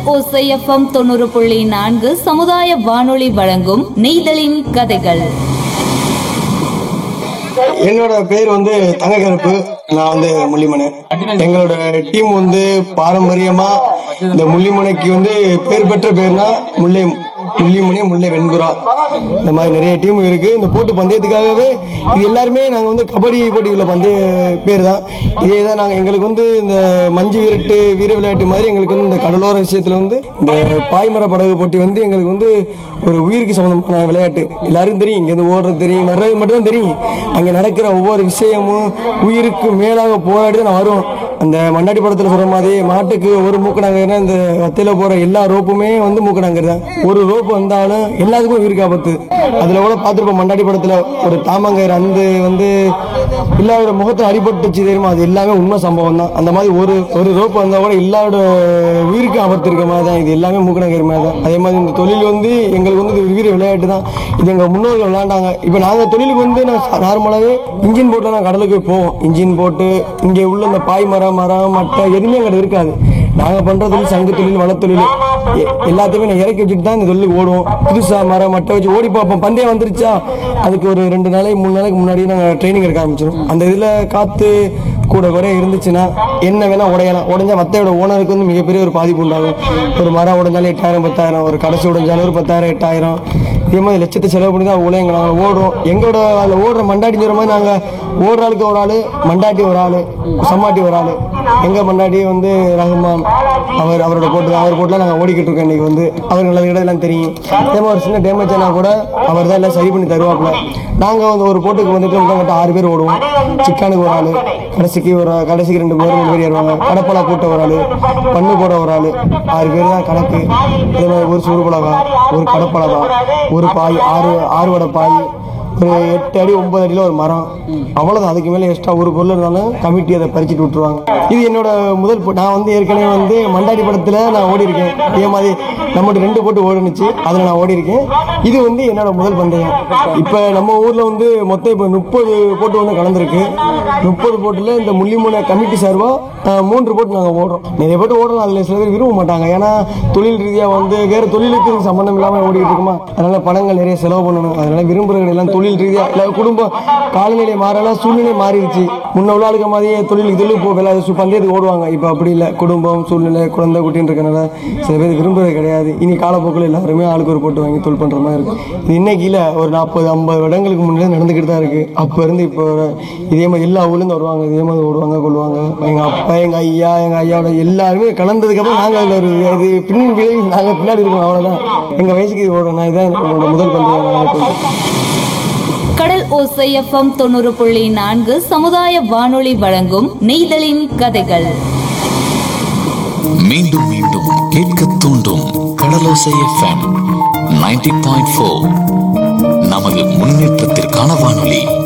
ஓசைஎஃப்எம் தொண்ணூறு புள்ளி நான்கு சமுதாய வானொலி வழங்கும் நெய்தலின் கதைகள் என்னோட பேர் வந்து தங்கக்கருப்பு நான் வந்து முள்ளிமனை எங்களோட டீம் வந்து பாரம்பரியமா இந்த முள்ளிமனைக்கு வந்து பேர் பெற்ற பேர்னா முல்லை முள்ளிமணி முல்லை வெண்புறா இந்த மாதிரி நிறைய டீம் இருக்கு இந்த போட்டு பந்தயத்துக்காகவே இது எல்லாருமே நாங்க வந்து கபடி போட்டியுள்ள பந்தய பேர் தான் இதே தான் நாங்க எங்களுக்கு வந்து இந்த மஞ்சு விரட்டு வீர விளையாட்டு மாதிரி எங்களுக்கு வந்து இந்த கடலோர விஷயத்துல வந்து இந்த பாய்மர படகு போட்டி வந்து எங்களுக்கு வந்து ஒரு உயிருக்கு சம்பந்தமான விளையாட்டு எல்லாருக்கும் தெரியும் இங்க இருந்து ஓடுறது தெரியும் வர்றது மட்டும் தான் தெரியும் அங்க நடக்கிற ஒவ்வொரு விஷயமும் உயிருக்கு மேலாக போராடி தான் நான் வருவோம் அந்த மண்ணாடி படத்துல சொல்ற மாதிரி மாட்டுக்கு ஒரு மூக்கணாங்கர்னா இந்த வத்தையில போற எல்லா ரோப்புமே வந்து மூக்கணாங்கர் தான் ஒரு ரோப்பு வந்தாலும் எல்லாத்துக்கும் உயிருக்கு ஆபத்து அதுல கூட பார்த்துருப்போம் மண்டாடி படத்துல ஒரு தாமங்கர் அந்த வந்து எல்லாரோட முகத்துல அடிபட்டுச்சு தெரியுமா அது எல்லாமே உண்மை சம்பவம் தான் அந்த மாதிரி ஒரு ஒரு ரோப்பு வந்தா கூட எல்லாரோட உயிருக்கு ஆபத்து இருக்க மாதிரி தான் இது எல்லாமே மூக்கணாங்கர் மாதிரி தான் அதே மாதிரி இந்த தொழில் வந்து எங்களுக்கு வந்து இது வீர விளையாட்டு தான் இது எங்க முன்னோர்கள் விளையாண்டாங்க இப்போ நாங்க தொழிலுக்கு வந்து நான் நார்மலாகவே இன்ஜின் போட்டில் நான் கடலுக்கு போவோம் இன்ஜின் போட்டு இங்கே உள்ள இந்த பாய் மரம் மரம் மட்டை எதுவுமே அங்கே இருக்காது நாங்கள் பண்ணுற தொழில் சங்கு தொழில் வளத்தொழில் எ- எல்லாத்தையுமே நான் இறக்கி வச்சுட்டு தான் இந்த தொழிலுக்கு ஓடுவோம் புதுசாக மரம் மட்டை வச்சு ஓடி பார்ப்போம் பந்தயம் வந்துருச்சா அதுக்கு ஒரு ரெண்டு நாளைக்கு மூணு நாளைக்கு முன்னாடி நாங்கள் ட்ரைனிங் எடுக்க ஆரம்பிச்சிடும் அந்த இதில் காற்று கூட குறைய இருந்துச்சுன்னா என்ன வேணா உடையலாம் உடஞ்சா மத்தையோட ஓனருக்கு வந்து மிகப்பெரிய ஒரு பாதிப்பு உண்டாகும் ஒரு மரம் உடைஞ்சாலும் எட்டாயிரம் பத்தாயிரம் ஒரு கடைசி உடைஞ்சாலும் ஒரு பத்தாயிரம் எட்டாயிரம் இதே மாதிரி லட்சத்தை செலவு பண்ணி தான் உலகங்க நாங்கள் ஓடுறோம் எங்களோட அதில் ஓடுற மண்டாட்டி சொல்கிற மாதிரி நாங்கள் ஓடுற ஆளுக்கு ஒரு ஆள் மண்டாட்டி ஒரு ஆள் சம்மாட்டி ஒரு ஆள் எங்கள் மண்டாட்டி வந்து ரகுமான் அவர் அவரோட போட்டு தான் அவர் போட்டுலாம் நாங்கள் ஓடிக்கிட்டு இருக்கோம் இன்னைக்கு வந்து அவர் நல்ல இடம்லாம் தெரியும் அதே மாதிரி ஒரு சின்ன டேமேஜ் ஆனால் கூட அவர் தான் எல்லாம் சரி பண்ணி தருவாப்புல நாங்கள் வந்து ஒரு போட்டுக்கு வந்துட்டு மொத்தம் ஆறு பேர் ஓடுவோம் சிக்கானுக்கு ஒரு ஆள் கடைசிக்கு ஒரு கடைசிக்கு ரெண்டு பேர் மூணு பேர் ஏறுவாங்க கடப்பலா போட்ட ஒரு ஆள் பண்ணு போட ஒரு ஆள் ஆறு பேர் தான் கணக்கு அதே மாதிரி ஒரு சூடு பலகா ஒரு கடப்பலகா ஒரு பாய் ஆறு ஆறு வடை பாய் ஒரு எட்டு அடி ஒன்பது அடியில் ஒரு மரம் அவ்வளோதான் அதுக்கு மேலே எக்ஸ்ட்ரா ஒரு பொருள் இருந்தாலும் கமிட்டி அதை பறிச்சுட்டு விட்டுருவாங்க இது என்னோட முதல் போ- நான் வந்து ஏற்கனவே வந்து மண்டாடி படத்தில் நான் ஓடி இருக்கேன் இதே மாதிரி நம்மகிட்ட ரெண்டு போட்டு ஓடுனுச்சு அதில் நான் ஓடி இருக்கேன் இது வந்து என்னோட முதல் பந்தயம் இப்போ நம்ம ஊரில் வந்து மொத்தம் இப்போ முப்பது போட்டு வந்து கலந்துருக்கு முப்பது போட்டில் இந்த முள்ளிமூனை கமிட்டி சார்பாக மூன்று போட்டு நாங்கள் ஓடுறோம் நிறைய போட்டு ஓடுறோம் அதில் சில பேர் விரும்ப மாட்டாங்க ஏன்னா தொழில் ரீதியாக வந்து வேறு தொழிலுக்கு இது சம்மந்தம் இல்லாமல் ஓடிக்கிட்டு இருக்குமா அதனால பணங்கள் நிறைய செலவு பண்ணணும் அதனால விரும்புகிறவங்க எல்லாம் தொழில் ரீதியாக இல்லை குடும்பம் காலநிலை மாறலாம் சூழ்நிலை மாறிடுச்சு முன்ன உள்ள ஆளுக்க மாதிரியே தொழிலுக்கு தொழில் போ வேலை சு- பந்தயத்துக்கு ஓடுவாங்க இப்போ அப்படி இல்லை குடும்பம் சூழ்நிலை குழந்தை குட்டின்னு இருக்கனால சில பேர் விரும்புறது கிடையாது இனி காலப்போக்கில் எல்லாருமே ஆளுக்கு ஒரு போட்டு வாங்கி தொழில் பண்ணுற மாதிரி இருக்கும் இது இன்னைக்கு இல்லை ஒரு நாற்பது ஐம்பது வருடங்களுக்கு முன்னாடி நடந்துக்கிட்டு தான் இருக்குது அப்போ இருந்து இப்போ வரை இதே மாதிரி எல்லா ஊர்லேருந்து வருவாங்க இதே மாதிரி ஓடுவாங்க கொள்வாங்க எங்கள் அப்பா எங்கள் ஐயா எங்கள் ஐயாவோட எல்லாருமே கலந்ததுக்கப்புறம் நாங்கள் அதில் ஒரு இது பின் விளைவு நாங்கள் பின்னாடி இருக்கோம் அவ்வளோதான் எங்கள் வயசுக்கு இது ஓடுறோம் நான் இதான் என்னோட முதல் பந்தயம் நான் இப்போ கடல் ஓசைஎஃப்எம் தொண்ணூறு புள்ளி நான்கு சமுதாய வானொலி வழங்கும் நெய்தலின் கதைகள் மீண்டும் மீண்டும் கேட்க தூண்டும் Kadalosai FM ninety point four நமது முன்னேற்றத்திற்கான வானொலி